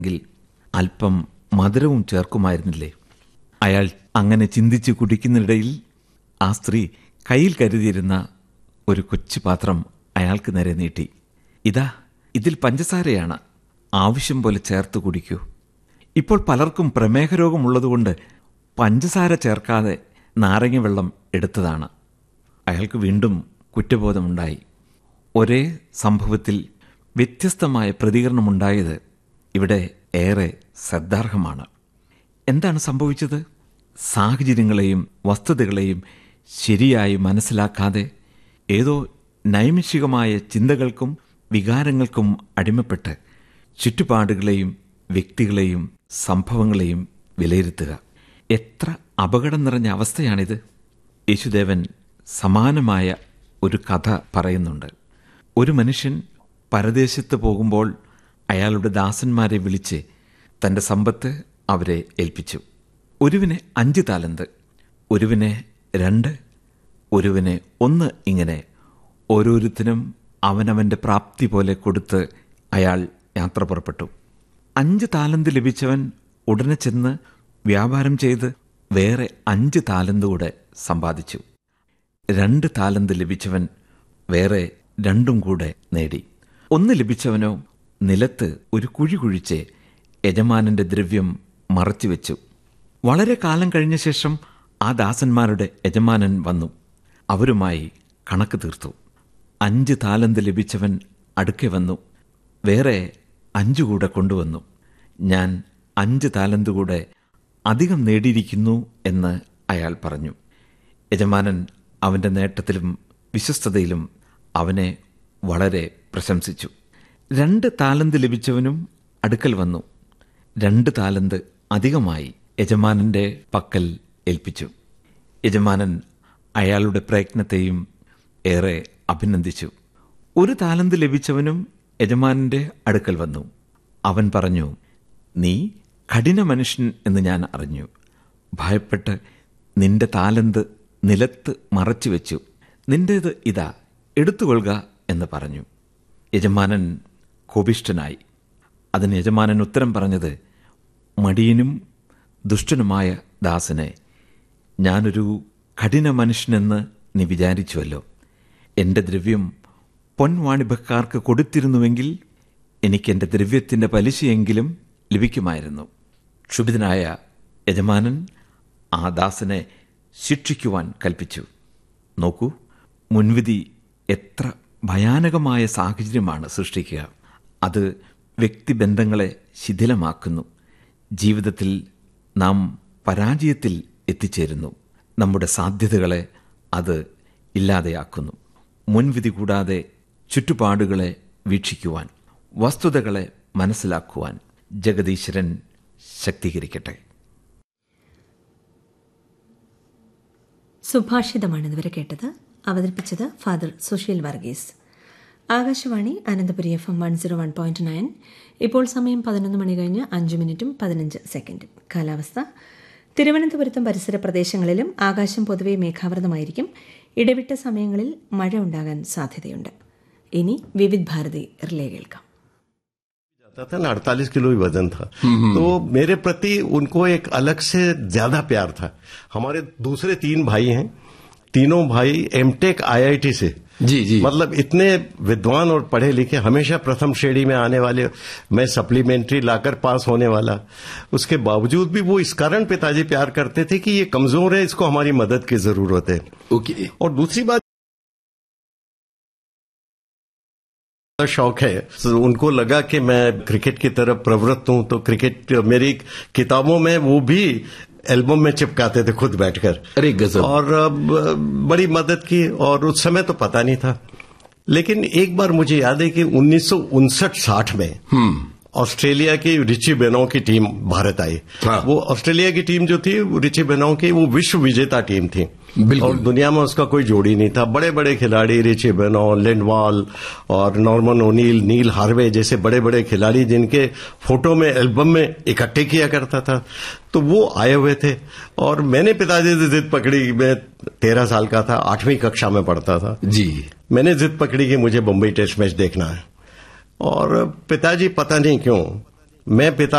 എങ്കിൽ അല്പം മധുരവും ചേർക്കുമായിരുന്നില്ലേ അയാൾ അങ്ങനെ ചിന്തിച്ച് കുടിക്കുന്നിടയിൽ ആ സ്ത്രീ കയ്യിൽ കരുതിയിരുന്ന ഒരു കൊച്ചു പാത്രം അയാൾക്ക് നേരെ നീട്ടി ഇതാ ഇതിൽ പഞ്ചസാരയാണ് ആവശ്യം പോലെ ചേർത്ത് കുടിക്കൂ ഇപ്പോൾ പലർക്കും പ്രമേഹ രോഗമുള്ളതുകൊണ്ട് പഞ്ചസാര ചേർക്കാതെ നാരങ്ങ വെള്ളം എടുത്തതാണ് അയാൾക്ക് വീണ്ടും കുറ്റബോധമുണ്ടായി ഒരേ സംഭവത്തിൽ വ്യത്യസ്തമായ പ്രതികരണമുണ്ടായത് ഇവിടെ ഏറെ ശ്രദ്ധാർഹമാണ് എന്താണ് സംഭവിച്ചത് സാഹചര്യങ്ങളെയും വസ്തുതകളെയും ശരിയായി മനസ്സിലാക്കാതെ ഏതോ നൈമിഷികമായ ചിന്തകൾക്കും വികാരങ്ങൾക്കും അടിമപ്പെട്ട് ചുറ്റുപാടുകളെയും വ്യക്തികളെയും സംഭവങ്ങളെയും വിലയിരുത്തുക എത്ര അപകടം നിറഞ്ഞ അവസ്ഥയാണിത് യേശുദേവൻ സമാനമായ ഒരു കഥ പറയുന്നുണ്ട് ഒരു മനുഷ്യൻ പരദേശത്ത് പോകുമ്പോൾ അയാളുടെ ദാസന്മാരെ വിളിച്ച് തൻ്റെ സമ്പത്ത് അവരെ ഏൽപ്പിച്ചു ഒരുവിനെ അഞ്ച് താലന്ത് ഒരുവിനെ രണ്ട് ഒരുവിനെ ഒന്ന് ഇങ്ങനെ ഓരോരുത്തരും അവനവൻ്റെ പ്രാപ്തി പോലെ കൊടുത്ത് അയാൾ യാത്ര പുറപ്പെട്ടു അഞ്ച് താലന്ത് ലഭിച്ചവൻ ഉടനെ ചെന്ന് വ്യാപാരം ചെയ്ത് വേറെ അഞ്ച് താലന്ത് കൂടെ സമ്പാദിച്ചു രണ്ട് താലന്ത് ലഭിച്ചവൻ വേറെ രണ്ടും കൂടെ നേടി ഒന്ന് ലഭിച്ചവനോ നിലത്ത് ഒരു കുഴി കുഴിച്ച് യജമാനന്റെ ദ്രവ്യം മറച്ചുവെച്ചു വളരെ കാലം കഴിഞ്ഞ ശേഷം ആ ദാസന്മാരുടെ യജമാനൻ വന്നു അവരുമായി കണക്ക് തീർത്തു അഞ്ച് താലന്ത് ലഭിച്ചവൻ അടുക്കെ വന്നു വേറെ അഞ്ചു കൂടെ കൊണ്ടുവന്നു ഞാൻ അഞ്ച് താലന്ത് കൂടെ അധികം നേടിയിരിക്കുന്നു എന്ന് അയാൾ പറഞ്ഞു യജമാനൻ അവൻ്റെ നേട്ടത്തിലും വിശ്വസ്തതയിലും അവനെ വളരെ പ്രശംസിച്ചു രണ്ട് താലന്ത് ലഭിച്ചവനും അടുക്കൽ വന്നു രണ്ട് താലന്ത് അധികമായി യജമാനന്റെ പക്കൽ ഏൽപ്പിച്ചു യജമാനൻ അയാളുടെ പ്രയത്നത്തെയും ഏറെ അഭിനന്ദിച്ചു ഒരു താലന്ത് ലഭിച്ചവനും യജമാനന്റെ അടുക്കൽ വന്നു അവൻ പറഞ്ഞു നീ കഠിന മനുഷ്യൻ എന്ന് ഞാൻ അറിഞ്ഞു ഭയപ്പെട്ട് നിന്റെ താലന്ത് നിലത്ത് മറച്ചു വെച്ചു നിന്റേത് ഇതാ എടുത്തുകൊള്ളുക എന്ന് പറഞ്ഞു യജമാനൻ കോപിഷ്ഠനായി അതിന് യജമാനൻ ഉത്തരം പറഞ്ഞത് മടിയനും ദുഷ്ടനുമായ ദാസനെ ഞാനൊരു കഠിന മനുഷ്യനെന്ന് നീ വിചാരിച്ചുവല്ലോ എൻ്റെ ദ്രവ്യം പൊൻവാണിഭക്കാർക്ക് കൊടുത്തിരുന്നുവെങ്കിൽ എനിക്ക് എൻ്റെ ദ്രവ്യത്തിൻ്റെ പലിശയെങ്കിലും ലഭിക്കുമായിരുന്നു ക്ഷുഭിതനായ യജമാനൻ ആ ദാസനെ ശിക്ഷിക്കുവാൻ കൽപ്പിച്ചു നോക്കൂ മുൻവിധി എത്ര ഭയാനകമായ സാഹചര്യമാണ് സൃഷ്ടിക്കുക അത് വ്യക്തിബന്ധങ്ങളെ ശിഥിലമാക്കുന്നു ജീവിതത്തിൽ നാം പരാജയത്തിൽ എത്തിച്ചേരുന്നു നമ്മുടെ സാധ്യതകളെ അത് ഇല്ലാതെയാക്കുന്നു മുൻവിധി കൂടാതെ ചുറ്റുപാടുകളെ വീക്ഷിക്കുവാൻ വസ്തുതകളെ മനസ്സിലാക്കുവാൻ ജഗദീശ്വരൻ ശക്തീകരിക്കട്ടെ സുഭാഷിതമാണ് ഇതുവരെ കേട്ടത് അവതരിപ്പിച്ചത് father Sushil Varghese Akashvani Ananthapuri F M one zero one point nine ഇപ്പോൾ സമയം പതിനൊന്ന് മണി കഴിഞ്ഞ് അഞ്ച് മിനിറ്റും പതിനഞ്ച് സെക്കൻഡും കാലാവസ്ഥ തിരുവനന്തപുരത്തും പരിസര പ്രദേശങ്ങളിലും ആകാശം പൊതുവെ മേഘാവൃതമായിരിക്കും ഇടവിട്ട സമയങ്ങളിൽ മഴ ഉണ്ടാകാൻ സാധ്യതയുണ്ട് ഇനി വിവിധ് ഭാരതി റിലേ കേൾക്കാം जाता था ना अड़तालीस किलो ही वजन था तो मेरे प्रति उनको एक अलग से ज्यादा प्यार था हमारे दूसरे तीन भाई हैं तीनों भाई एमटेक आईआईटी से जी जी मतलब इतने विद्वान और पढ़े लिखे हमेशा प्रथम श्रेणी में आने वाले मैं सप्लीमेंट्री लाकर पास होने वाला उसके बावजूद भी वो इस कारण पिताजी प्यार करते थे कि ये कमजोर है इसको हमारी मदद की जरूरत है ओके और दूसरी बात शौक है तो उनको लगा कि मैं क्रिकेट की तरफ प्रवृत्त हूं तो क्रिकेट मेरी किताबों में वो भी एल्बम में चिपकाते थे खुद बैठकर अरे गजब और अब, बड़ी मदद की और उस समय तो पता नहीं था लेकिन एक बार मुझे याद है कि उन्नीस साठ में ऑस्ट्रेलिया की रिची बेनों की टीम भारत आई हाँ। वो ऑस्ट्रेलिया की टीम जो थी रिची बेनों की वो विश्व विजेता टीम थी बिल्कुल। और दुनिया में उसका कोई जोड़ी नहीं था बड़े बड़े खिलाड़ी रिची बेनो लिंडवाल और नॉर्मन ओनील नील हार्वे जैसे बड़े बड़े खिलाड़ी जिनके फोटो में एल्बम में इकट्ठे किया करता था तो वो आए हुए थे और मैंने पिताजी से जिद पकड़ी मैं तेरह साल का था आठवीं कक्षा में पढ़ता था जी मैंने जिद पकड़ी कि मुझे बम्बई टेस्ट मैच देखना है और पिताजी पता नहीं क्यों मैं पिता